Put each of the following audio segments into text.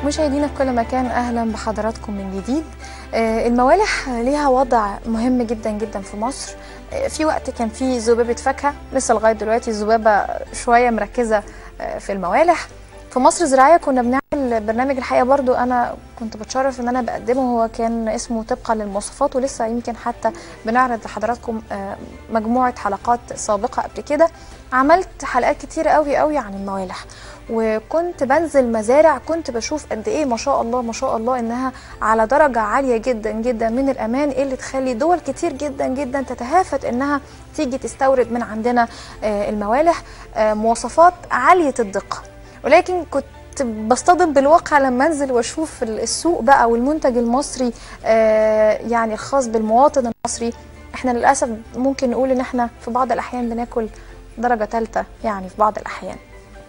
مشاهدينا في كل مكان اهلا بحضراتكم من جديد آه، الموالح ليها وضع مهم جدا جدا في مصر آه، في وقت كان في ذبابه فاكهه لسه لغايه دلوقتي الذبابه شويه مركزه آه، في الموالح في مصر زراعيه كنا بنعمل برنامج الحقيقه برضو انا كنت بتشرف ان انا بقدمه هو كان اسمه طبقا للمواصفات ولسه يمكن حتى بنعرض لحضراتكم آه، مجموعه حلقات سابقه قبل كده عملت حلقات كتير قوي قوي عن الموالح وكنت بنزل مزارع كنت بشوف قد ايه ما شاء الله ما شاء الله انها على درجه عاليه جدا جدا من الامان اللي تخلي دول كتير جدا جدا تتهافت انها تيجي تستورد من عندنا آه، الموالح آه، مواصفات عاليه الدقه ولكن كنت بصطدم بالواقع لما انزل واشوف السوق بقى والمنتج المصري آه، يعني الخاص بالمواطن المصري احنا للاسف ممكن نقول ان احنا في بعض الاحيان بناكل درجه ثالثه يعني في بعض الاحيان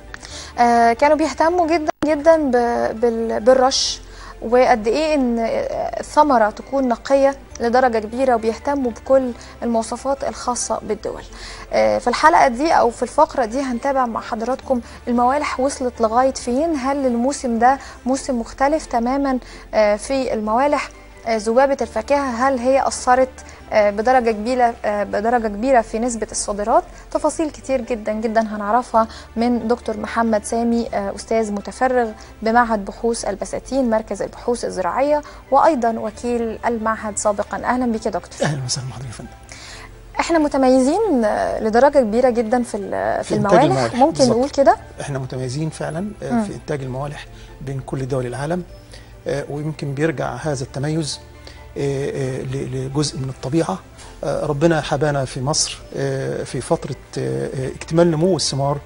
آه، كانوا بيهتموا جدا جدا ب- بال- بالرش وقد ايه ان الثمره تكون نقيه لدرجه كبيره وبيهتموا بكل المواصفات الخاصه بالدول. آه، في الحلقه دي او في الفقره دي هنتابع مع حضراتكم الموالح وصلت لغايه فين؟ هل الموسم ده موسم مختلف تماما آه، في الموالح؟ آه، ذبابه الفاكهه هل هي اثرت آه، بدرجه كبيره آه، بدرجه كبيره في نسبه الصادرات تفاصيل كتير جدا جدا هنعرفها من دكتور محمد سامي آه، استاذ متفرغ بمعهد بحوث البساتين مركز البحوث الزراعيه وايضا وكيل المعهد سابقا اهلا بك يا دكتور اهلا وسهلا بحضرتك يا فندم احنا متميزين آه، لدرجه كبيره جدا في ال- في في إنتاج الموالح الموالح، ممكن بالظبط. نقول كده احنا متميزين فعلا آه، مم. في انتاج الموالح بين كل دول العالم آه، ويمكن بيرجع هذا التميز آه، آه، ل- لجزء من الطبيعه آه، ربنا حبانا في مصر آه، في فتره آه، آه، اكتمال نمو الثمار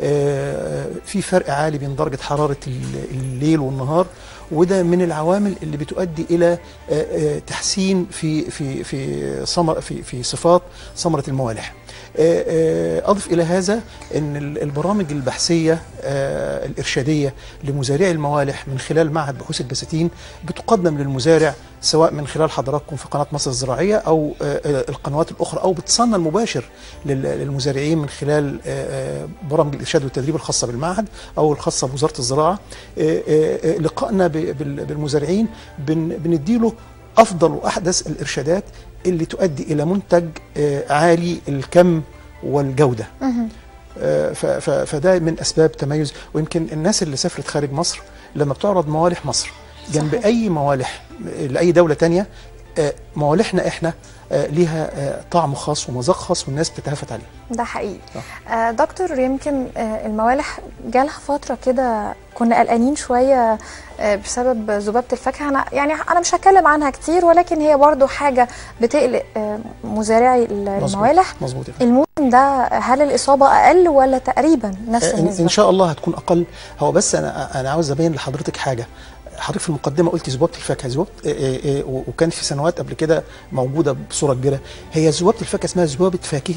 آه، في فرق عالي بين درجه حراره ال- الليل والنهار وده من العوامل اللي بتؤدي الى آه، آه، تحسين في في في ثمر في في صفات ثمره الموالح. آه، آه، اضف الى هذا ان ال- البرامج البحثيه آه، الارشاديه لمزارعي الموالح من خلال معهد بحوث البساتين بتقدم للمزارع سواء من خلال حضراتكم في قناه مصر الزراعيه او آه، آه، القنوات الاخرى او بتصنى المباشر لل- للمزارعين من خلال آه، آه، برامج الارشاد والتدريب الخاصه بالمعهد او الخاصه بوزاره الزراعه آه، آه، آه، لقائنا ب- بال- بالمزارعين بن- بنديله افضل واحدث الارشادات اللي تؤدي الى منتج آه، عالي الكم والجوده مهم. آه، ف- ف- فده من اسباب تميز ويمكن الناس اللي سافرت خارج مصر لما بتعرض موالح مصر جنب صحيح. اي موالح لاي دوله تانية آه، موالحنا احنا آه، ليها آه، طعم خاص ومذاق خاص والناس بتتهافت عليه ده حقيقي آه دكتور يمكن آه الموالح جالها فتره كده كنا قلقانين شويه آه بسبب ذبابه الفاكهه انا يعني انا مش هتكلم عنها كتير ولكن هي برضو حاجه بتقلق آه مزارعي ال- مظبوط. الموالح مظبوط يا فندم. الموسم ده هل الاصابه اقل ولا تقريبا نفس آه، إن- النسبه ان شاء الله هتكون اقل هو بس انا انا عاوز ابين لحضرتك حاجه حضرتك في المقدمه قلت ذبابه الفاكهه ذبابه آه، آه، آه، و- وكان في سنوات قبل كده موجوده بصوره كبيره هي ذبابه الفاكهه اسمها ذبابه فاكهه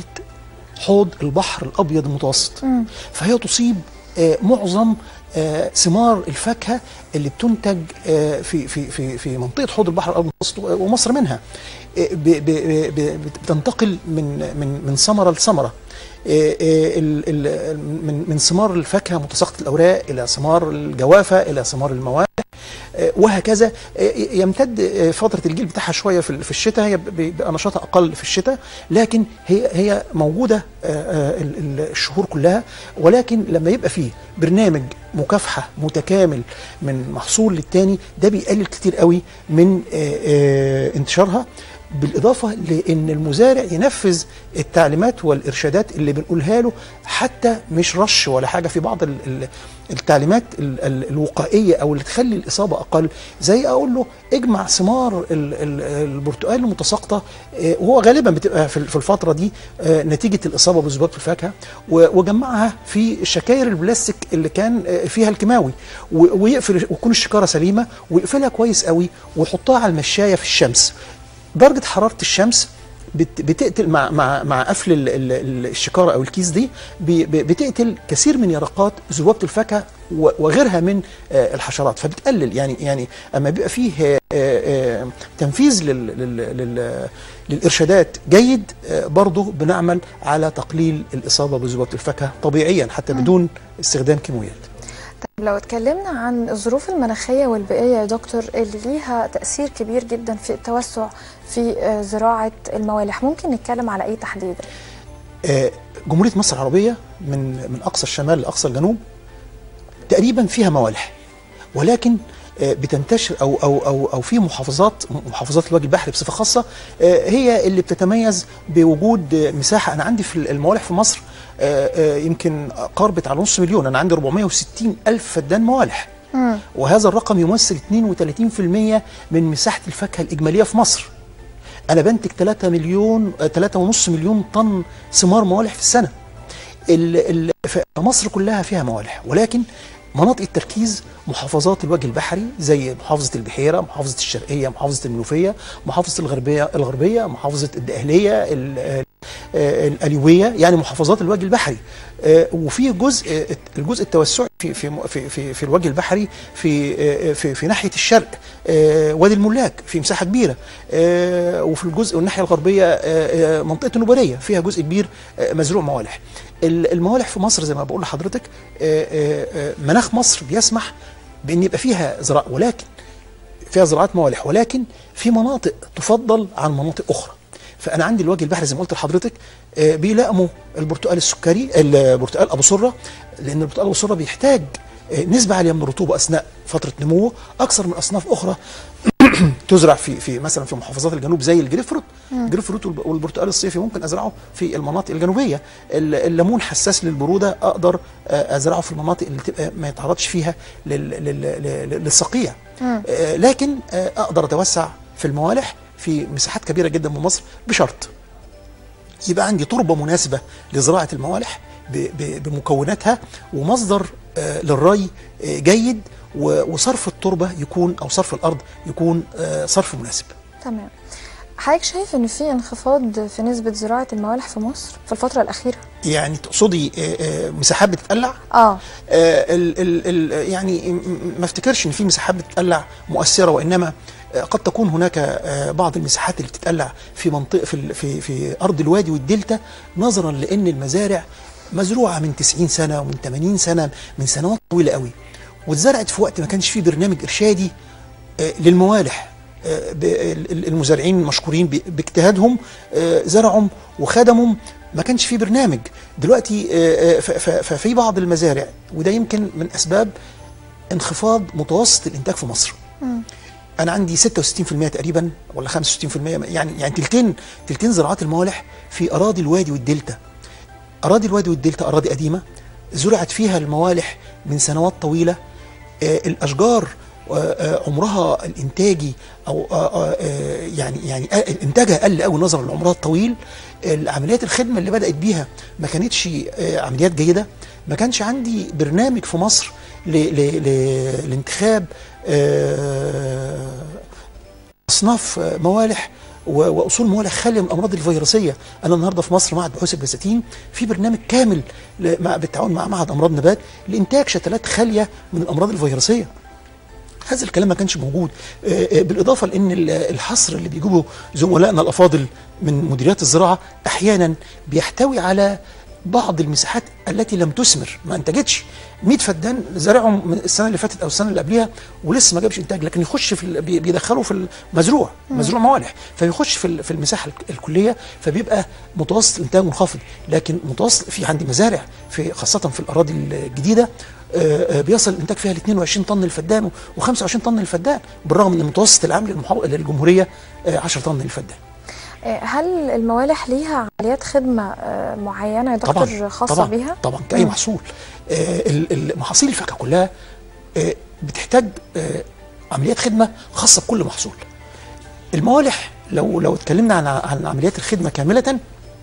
حوض البحر الابيض المتوسط مم. فهي تصيب آه، معظم آه، ثمار الفاكهه اللي بتنتج آه، في في في في منطقه حوض البحر الابيض المتوسط ومصر منها آه، ب- ب- ب- بتنتقل من من من ثمره لثمره آه، آه، ال- ال- من من ثمار الفاكهه متساقطه الاوراق الى ثمار الجوافه الى ثمار الموالح آه، وهكذا آه، يمتد آه، فتره الجيل بتاعها شويه في في الشتاء هي ب- بيبقى نشاطها اقل في الشتاء لكن هي هي موجوده آه، آه، ال- ال- الشهور كلها ولكن لما يبقى فيه برنامج مكافحه متكامل من محصول للتاني ده بيقلل كتير قوي من آه، آه، انتشارها بالاضافه لان المزارع ينفذ التعليمات والارشادات اللي بنقولها له حتى مش رش ولا حاجه في بعض ال- ال- التعليمات ال- ال- الوقائيه او اللي تخلي الاصابه اقل زي اقول له اجمع ثمار ال- ال- البرتقال المتساقطه آه، وهو غالبا بتبقى في في الفتره دي آه، نتيجه الاصابه بذبابه الفاكهه و- وجمعها في الشكاير البلاستيك اللي كان آه، فيها الكيماوي و- ويقفل وتكون الشكاره سليمه ويقفلها كويس قوي ويحطها على المشايه في الشمس درجه حراره الشمس بت- بتقتل مع مع مع قفل ال- ال- ال- الشكاره او الكيس دي بي- ب- بتقتل كثير من يرقات ذبابه الفاكهه و- وغيرها من آه، الحشرات فبتقلل يعني يعني اما بيبقى فيه آه، آه، تنفيذ لل لل لل للارشادات جيد آه، برضه بنعمل على تقليل الاصابه بذبابه الفاكهه طبيعيا حتى بدون استخدام كيماويات طيب لو اتكلمنا عن الظروف المناخية والبيئية يا دكتور اللي ليها تأثير كبير جدا في التوسع في آه، زراعة الموالح ممكن نتكلم على ايه تحديدا؟ آه، جمهوريه مصر العربيه من من اقصى الشمال لاقصى الجنوب تقريبا فيها موالح ولكن آه، بتنتشر او او او او في محافظات محافظات الوجه البحري بصفه خاصه آه، هي اللي بتتميز بوجود آه، مساحه انا عندي في الموالح في مصر آه، آه، يمكن قاربت على نص مليون انا عندي 460 الف فدان موالح مم. وهذا الرقم يمثل 32% من مساحه الفاكهه الاجماليه في مصر انا بنتج 3 مليون 3.5 مليون طن ثمار موالح في السنه ال- ال- فمصر كلها فيها موالح ولكن مناطق التركيز محافظات الوجه البحري زي محافظة البحيرة محافظة الشرقية محافظة المنوفية محافظة الغربية الغربية محافظة الدقهلية ال- آه، الأليوية يعني محافظات الوجه البحري آه، وفي جزء آه، الجزء التوسعي في في في في, في الوجه البحري في آه، في في ناحية الشرق آه، وادي الملاك في مساحة كبيرة آه، وفي الجزء الناحية الغربية آه، آه، منطقة النوبرية فيها جزء كبير آه، مزروع موالح ال- الموالح في مصر زي ما بقول لحضرتك آه، آه، آه، مناخ مصر بيسمح بان يبقى فيها زراعه ولكن فيها زراعات موالح ولكن في مناطق تفضل عن مناطق اخرى فانا عندي الوجه البحري زي ما قلت لحضرتك آه، بيلائموا البرتقال السكري البرتقال ابو سره لان البرتقال ابو سره بيحتاج آه، نسبه عاليه من الرطوبه اثناء فتره نموه اكثر من اصناف اخرى تزرع في في مثلا في محافظات الجنوب زي الجريف فروت الجريف فروت والب- والبرتقال الصيفي ممكن ازرعه في المناطق الجنوبيه ال- الليمون حساس للبروده اقدر آه، ازرعه في المناطق اللي تبقى ما يتعرضش فيها لل- لل- لل- للصقيع آه، لكن آه، اقدر اتوسع في الموالح في مساحات كبيره جدا من مصر بشرط يبقى عندي تربه مناسبه لزراعه الموالح ب- ب- بمكوناتها ومصدر آه، للري آه، جيد و- وصرف التربه يكون او صرف الارض يكون آه، صرف مناسب تمام حضرتك شايف ان في انخفاض في نسبة زراعة الموالح في مصر في الفترة الأخيرة؟ يعني تقصدي آه، آه، مساحات بتتقلع اه آه، ال ال ال يعني م- م- ما افتكرش ان في مساحات بتتقلع مؤثره وانما آه، قد تكون هناك آه، بعض المساحات اللي بتتقلع في منطقه في ال- في في ارض الوادي والدلتا نظرا لان المزارع مزروعه من 90 سنه ومن 80 سنه من سنوات طويله قوي واتزرعت في وقت ما كانش فيه برنامج ارشادي آه، للموالح آه، ب- ال- ال- المزارعين مشكورين ب- باجتهادهم آه، زرعهم وخدمهم ما كانش في برنامج دلوقتي آه، آه، ف- ف- ففي بعض المزارع وده يمكن من اسباب انخفاض متوسط الانتاج في مصر انا عندي 66% تقريبا ولا 65% يعني يعني تلتين تلتين زراعات الموالح في اراضي الوادي والدلتا اراضي الوادي والدلتا اراضي قديمه زرعت فيها الموالح من سنوات طويله آه، الاشجار آه، آه، عمرها الانتاجي او آه، آه، آه، يعني يعني آه، انتاجها قل قوي نظرا لعمرها الطويل عمليات الخدمه اللي بدات بيها ما كانتش آه، عمليات جيده ما كانش عندي برنامج في مصر ل- ل- ل- لانتخاب آه، اصناف آه، موالح و- واصول موالح خاليه من الامراض الفيروسيه انا النهارده في مصر معهد بحوث البساتين في برنامج كامل ل- مع بالتعاون مع معهد امراض نبات لانتاج شتلات خاليه من الامراض الفيروسيه هذا الكلام ما كانش موجود آه، آه، بالاضافه لان ال- الحصر اللي بيجيبه زملائنا الافاضل من مديريات الزراعه احيانا بيحتوي على بعض المساحات التي لم تثمر ما انتجتش 100 فدان زرعهم من السنه اللي فاتت او السنه اللي قبلها ولسه ما جابش انتاج لكن يخش في ال- بي- بيدخله في المزروع مزروع موالح فيخش في ال- في المساحه الك- الكليه فبيبقى متوسط الانتاج منخفض لكن متوسط في عندي مزارع في خاصه في الاراضي الجديده آه، آه، بيصل الانتاج فيها ل 22 طن للفدان و25 طن للفدان بالرغم ان المتوسط العام للمحو- للجمهوريه آه، 10 طن للفدان آه، هل الموالح ليها عمليات خدمة آه، معينة يا دكتور خاصة طبعا بيها؟ طبعا كاي مم. محصول آه، ال- ال- محاصيل الفاكهه كلها آه، بتحتاج آه، عمليات خدمه خاصه بكل محصول الموالح لو لو اتكلمنا عن عن عمليات الخدمه كامله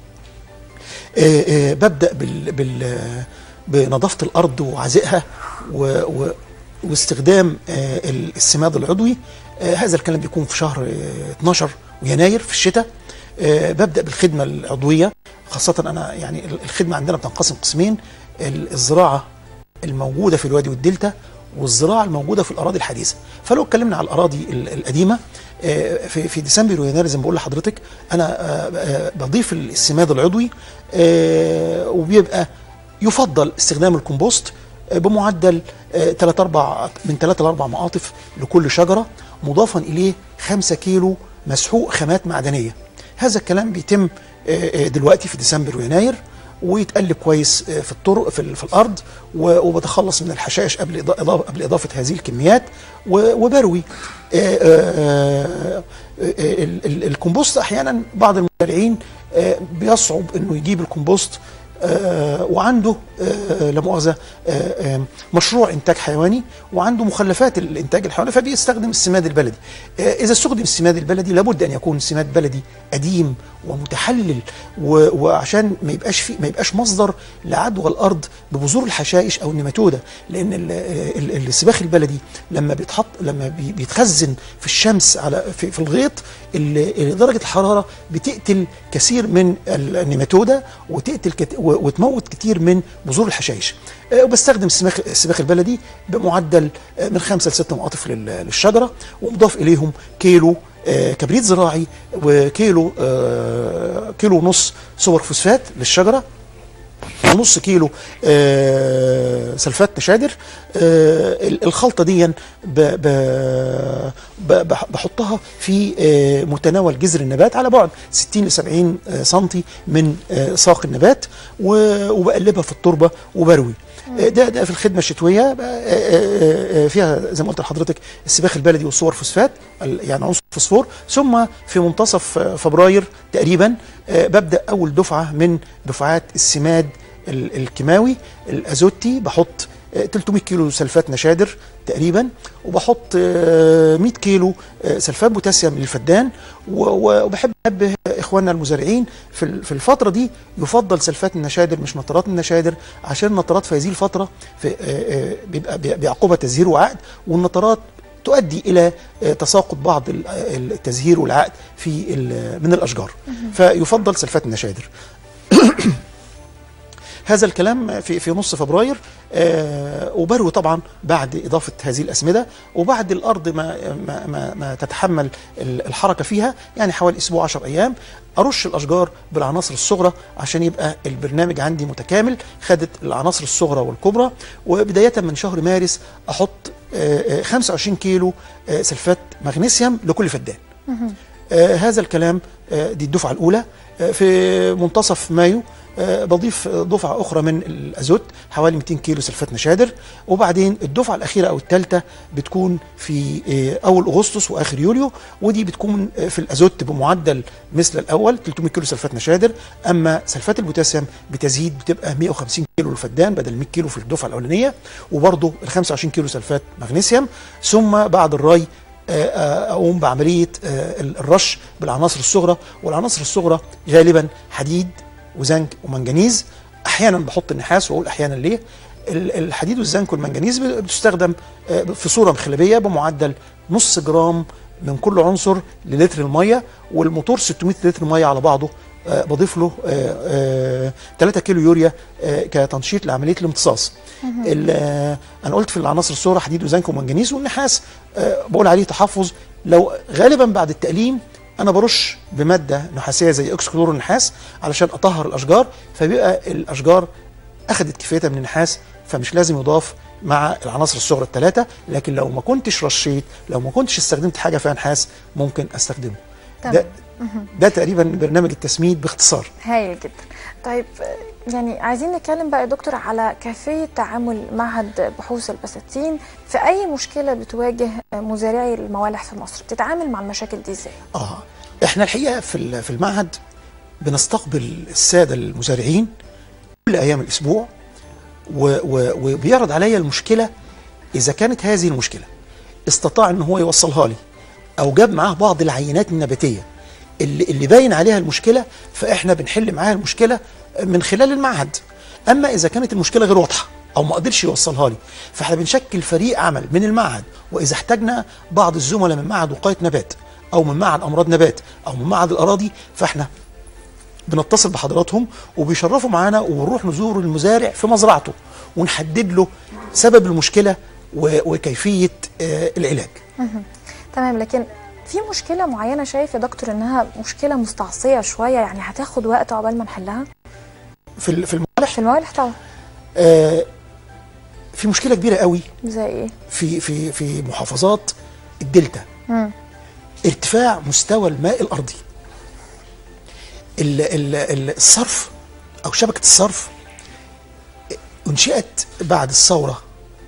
آه، آه، ببدا بال بال بنظافه الارض وعزائها و و واستخدام آه، السماد العضوي آه، هذا الكلام بيكون في شهر آه، 12 ويناير في الشتاء آه، ببدا بالخدمه العضويه خاصه انا يعني الخدمه عندنا بتنقسم قسمين ال- الزراعه الموجوده في الوادي والدلتا والزراعه الموجوده في الاراضي الحديثه فلو اتكلمنا على الاراضي ال- القديمه آه، في في ديسمبر ويناير زي ما بقول لحضرتك انا آه، آه، بضيف السماد العضوي آه، وبيبقى يفضل استخدام الكمبوست آه، بمعدل 3 4 من 3 ل 4 مقاطف لكل شجره مضافا اليه 5 كيلو مسحوق خامات معدنيه هذا الكلام بيتم آه، آه، دلوقتي في ديسمبر ويناير ويتقلب كويس آه، في الطرق في, ال- في الارض و- وبتخلص من الحشائش قبل إضا- إضافه قبل اضافه هذه الكميات و- وبروي آه، آه، آه، ال- ال- الكمبوست احيانا بعض المزارعين آه، بيصعب انه يجيب الكمبوست آه، وعنده آه، لا مؤاخذه آه، آه، مشروع انتاج حيواني وعنده مخلفات الانتاج الحيواني فبيستخدم السماد البلدي آه، اذا استخدم السماد البلدي لابد ان يكون سماد بلدي قديم ومتحلل و- وعشان ما يبقاش في ما يبقاش مصدر لعدوى الارض ببذور الحشائش او النيماتوده لان ال- ال- السباخ البلدي لما بيتحط لما بي- بيتخزن في الشمس على في, في الغيط ال- درجه الحراره بتقتل كثير من النيماتوده وتقتل كت و- وتموت كتير من بذور الحشائش آه، وبستخدم السباخ السباخ البلدي بمعدل آه، من خمسة لست مقاطف لل- للشجره ومضاف اليهم كيلو آه، كبريت زراعي وكيلو آه، كيلو ونص سوبر فوسفات للشجره ونص كيلو آه، سلفات نشادر آه، ال- الخلطه دي ب- ب- ب- بح- بحطها في آه، متناول جذر النبات على بعد 60 ل 70 آه، سنتي من آه، ساق النبات و- وبقلبها في التربه وبروي آه، ده ده في الخدمه الشتويه آه، آه، آه، فيها زي ما قلت لحضرتك السباخ البلدي والصور فوسفات ال- يعني عنصر الفوسفور ثم في منتصف آه، فبراير تقريبا آه، ببدا اول دفعه من دفعات السماد ال- الكيماوي الازوتي بحط آه، 300 كيلو سلفات نشادر تقريبا وبحط آه، 100 كيلو آه، سلفات بوتاسيوم للفدان و- و- وبحب انبه اخواننا المزارعين في ال- في الفتره دي يفضل سلفات النشادر مش نطرات النشادر عشان النطرات في هذه الفتره في آه، آه، بيبقى بي- بيعقبها تزهير وعقد والنطرات تؤدي الى آه، تساقط بعض ال- التزهير والعقد في ال- من الاشجار فيفضل سلفات النشادر هذا الكلام في في نص فبراير آه وبروي طبعا بعد اضافه هذه الاسمده وبعد الارض ما ما ما, ما تتحمل ال- الحركه فيها يعني حوالي اسبوع 10 ايام ارش الاشجار بالعناصر الصغرى عشان يبقى البرنامج عندي متكامل خدت العناصر الصغرى والكبرى وبدايه من شهر مارس احط آه آه، 25 كيلو آه سلفات مغنيسيوم لكل فدان آه هذا الكلام آه دي الدفعة الأولى آه في منتصف مايو آه بضيف دفعة أخرى من الأزوت حوالي 200 كيلو سلفات نشادر وبعدين الدفعة الأخيرة أو الثالثة بتكون في آه أول أغسطس وآخر يوليو ودي بتكون آه في الأزوت بمعدل مثل الأول 300 كيلو سلفات نشادر أما سلفات البوتاسيوم بتزيد بتبقى 150 كيلو للفدان بدل 100 كيلو في الدفعة الأولانية وبرضه ال 25 كيلو سلفات مغنيسيوم ثم بعد الري آه، اقوم بعمليه آه، الرش بالعناصر الصغرى والعناصر الصغرى غالبا حديد وزنك ومنجنيز احيانا بحط النحاس واقول احيانا ليه ال- الحديد والزنك والمنجنيز بتستخدم آه، في صوره مخلبيه بمعدل نص جرام من كل عنصر للتر الميه والموتور 600 لتر ميه على بعضه آه، بضيف له 3 كيلو يوريا آه، كتنشيط لعمليه الامتصاص ال- آه، انا قلت في العناصر الصغرى حديد وزنك ومنجنيز والنحاس آه، بقول عليه تحفظ لو غالبا بعد التقليم انا برش بماده نحاسيه زي اكس كلور النحاس علشان اطهر الاشجار فبيبقى الاشجار اخذت كفايتها من النحاس فمش لازم يضاف مع العناصر الصغرى الثلاثه لكن لو ما كنتش رشيت لو ما كنتش استخدمت حاجه فيها نحاس ممكن استخدمه ده تمام. ده تقريبا برنامج التسميد باختصار هايل جدا طيب آه، يعني عايزين نتكلم بقى يا دكتور على كيفية تعامل معهد بحوث البساتين في أي مشكلة بتواجه مزارعي الموالح في مصر بتتعامل مع المشاكل دي ازاي؟ اه احنا الحقيقه في ال- في المعهد بنستقبل الساده المزارعين كل ايام الاسبوع و- و- وبيعرض عليا المشكله اذا كانت هذه المشكله استطاع ان هو يوصلها لي او جاب معاه بعض العينات النباتيه اللي اللي باين عليها المشكله فاحنا بنحل معاها المشكله من خلال المعهد اما اذا كانت المشكله غير واضحه او ما قدرش يوصلها لي فاحنا بنشكل فريق عمل من المعهد واذا احتاجنا بعض الزملاء من معهد وقايه نبات او من معهد امراض نبات او من معهد الاراضي فاحنا بنتصل بحضراتهم وبيشرفوا معانا وبنروح نزور المزارع في مزرعته ونحدد له سبب المشكله و- وكيفيه آه، العلاج تمام لكن في مشكلة معينة شايف يا دكتور إنها مشكلة مستعصية شوية يعني هتاخد وقت عقبال ما نحلها؟ في ال- في الموالح في الموالح طبعا آه، في مشكله كبيره قوي زي ايه في في في محافظات الدلتا مم. ارتفاع مستوى الماء الارضي ال- ال- ال- الصرف او شبكه الصرف انشئت بعد الثوره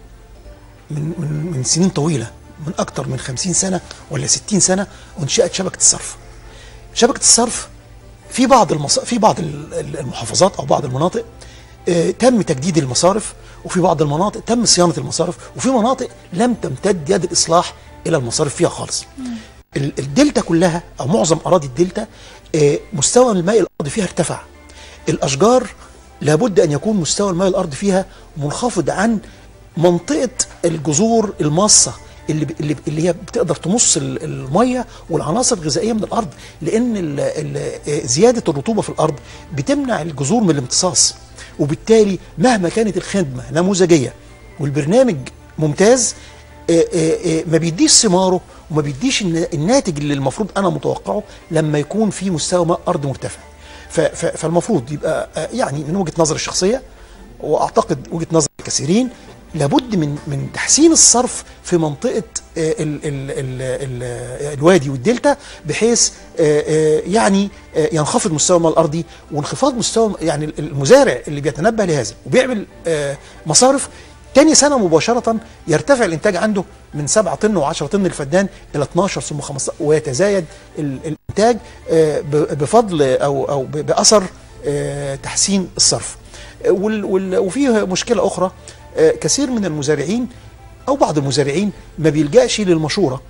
من من من سنين طويله من اكثر من 50 سنه ولا 60 سنه انشئت شبكه الصرف شبكه الصرف في بعض المص... في بعض ال- ال- المحافظات او بعض المناطق آه، تم تجديد المصارف وفي بعض المناطق تم صيانه المصارف وفي مناطق لم تمتد يد الاصلاح الى المصارف فيها خالص ال- الدلتا كلها او معظم اراضي الدلتا آه، مستوى الماء الارضي فيها ارتفع الاشجار لابد ان يكون مستوى الماء الارضي فيها منخفض عن منطقه الجذور الماصه اللي ب- اللي, اللي هي بتقدر تمص ال- الميه والعناصر الغذائيه من الارض لان ال ال آه، زياده الرطوبه في الارض بتمنع الجذور من الامتصاص وبالتالي مهما كانت الخدمه نموذجيه والبرنامج ممتاز آه، آه، آه، ما بيديش ثماره وما بيديش الن- الناتج اللي المفروض انا متوقعه لما يكون في مستوى ماء ارض مرتفع ف- ف- فالمفروض يبقى آه، يعني من وجهه نظري الشخصيه واعتقد وجهه نظر الكثيرين لابد من من تحسين الصرف في منطقه آه، ال ال ال ال الوادي والدلتا بحيث آه، آه، يعني آه، ينخفض مستوى الماء الارضي وانخفاض مستوى يعني المزارع اللي بيتنبه لهذا وبيعمل آه، مصارف تاني سنه مباشره يرتفع الانتاج عنده من 7 طن و10 طن الفدان الى 12 ثم 15 ويتزايد ال- الانتاج آه، ب- بفضل او او ب- باثر آه، تحسين الصرف آه، وال- وال- وفيه مشكله اخرى آه، كثير من المزارعين او بعض المزارعين ما بيلجاش للمشوره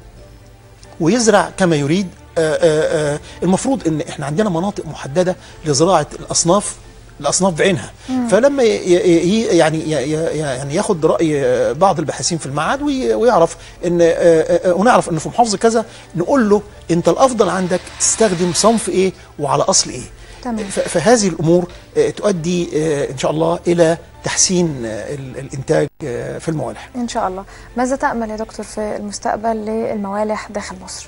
ويزرع كما يريد آه، آه، آه، المفروض ان احنا عندنا مناطق محدده لزراعه الاصناف الاصناف بعينها فلما ي- ي- ي- يعني ي- ي- يعني ياخد راي آه، بعض الباحثين في المعاد وي- ويعرف ان آه، آه، آه، ونعرف ان في محافظه كذا نقول له انت الافضل عندك تستخدم صنف ايه وعلى اصل ايه تمام. ف- فهذه الامور آه، تؤدي آه، ان شاء الله الى تحسين آه، ال- الانتاج آه، في الموالح ان شاء الله ماذا تامل يا دكتور في المستقبل للموالح داخل مصر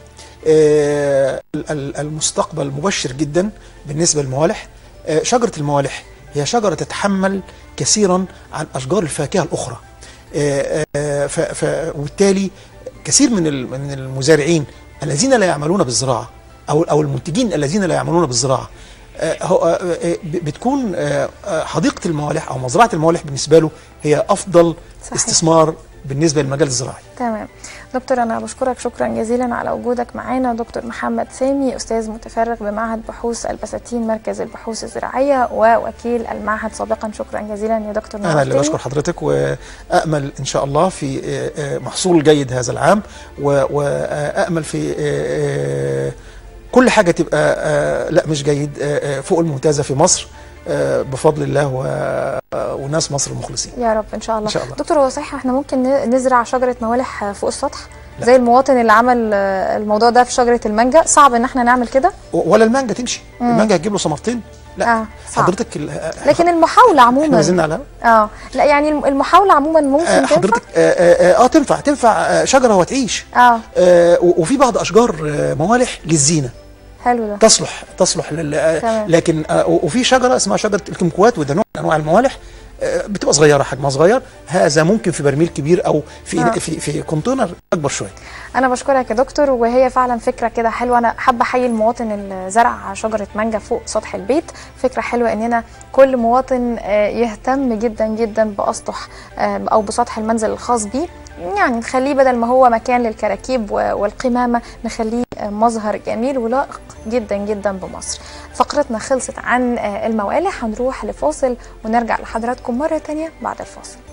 آه، ال- المستقبل مبشر جدا بالنسبه للموالح آه، شجره الموالح هي شجره تتحمل كثيرا عن اشجار الفاكهه الاخرى آه، آه، ف- ف- وبالتالي كثير من ال- من المزارعين الذين لا يعملون بالزراعه او او المنتجين الذين لا يعملون بالزراعه آه، هو آه، آه، ب- بتكون آه، آه، حديقه الموالح او مزرعه الموالح بالنسبه له هي افضل صحيح. استثمار بالنسبه للمجال الزراعي تمام دكتور انا بشكرك شكرا جزيلا على وجودك معانا دكتور محمد سامي استاذ متفرغ بمعهد بحوث البساتين مركز البحوث الزراعيه ووكيل المعهد سابقا شكرا جزيلا يا دكتور انا اللي نورتني. بشكر حضرتك وامل ان شاء الله في آه، آه، محصول جيد هذا العام و- وامل في آه، آه، كل حاجه تبقى آه، لا مش جيد آه، آه، فوق الممتازه في مصر آه، بفضل الله و- آه، وناس مصر المخلصين يا رب ان شاء الله إن شاء الله. دكتور هو صحيح احنا ممكن ن- نزرع شجره موالح فوق السطح لا. زي المواطن اللي عمل آه، الموضوع ده في شجره المانجا صعب ان احنا نعمل كده و- ولا المانجا تمشي المانجا هتجيب له ثمرتين لا آه، صعب. حضرتك ال- آه، لكن المحاوله احنا عموما نزلنا على الهواء. اه لا يعني الم- المحاوله عموما ممكن آه، تنفع حضرتك اه, آه, آه تنفع تنفع آه، شجره وتعيش اه آه، و- وفي بعض اشجار آه، موالح للزينه حلو ده تصلح تصلح لل آه، تمام. لكن آه، وفي شجره اسمها شجره الكمكوات وده نوع من انواع الموالح آه، بتبقى صغيره حجمها صغير هذا ممكن في برميل كبير او في آه. في في كونتينر اكبر شويه انا بشكرك يا دكتور وهي فعلا فكره كده حلوه انا حابه احيي المواطن اللي زرع شجره مانجا فوق سطح البيت فكره حلوه اننا كل مواطن آه، يهتم جدا جدا باسطح آه، او بسطح المنزل الخاص بيه يعني نخليه بدل ما هو مكان للكراكيب و- والقمامه نخليه آه، مظهر جميل ولائق جدا جدا بمصر فقرتنا خلصت عن آه، الموالح هنروح لفاصل ونرجع لحضراتكم مره تانية بعد الفاصل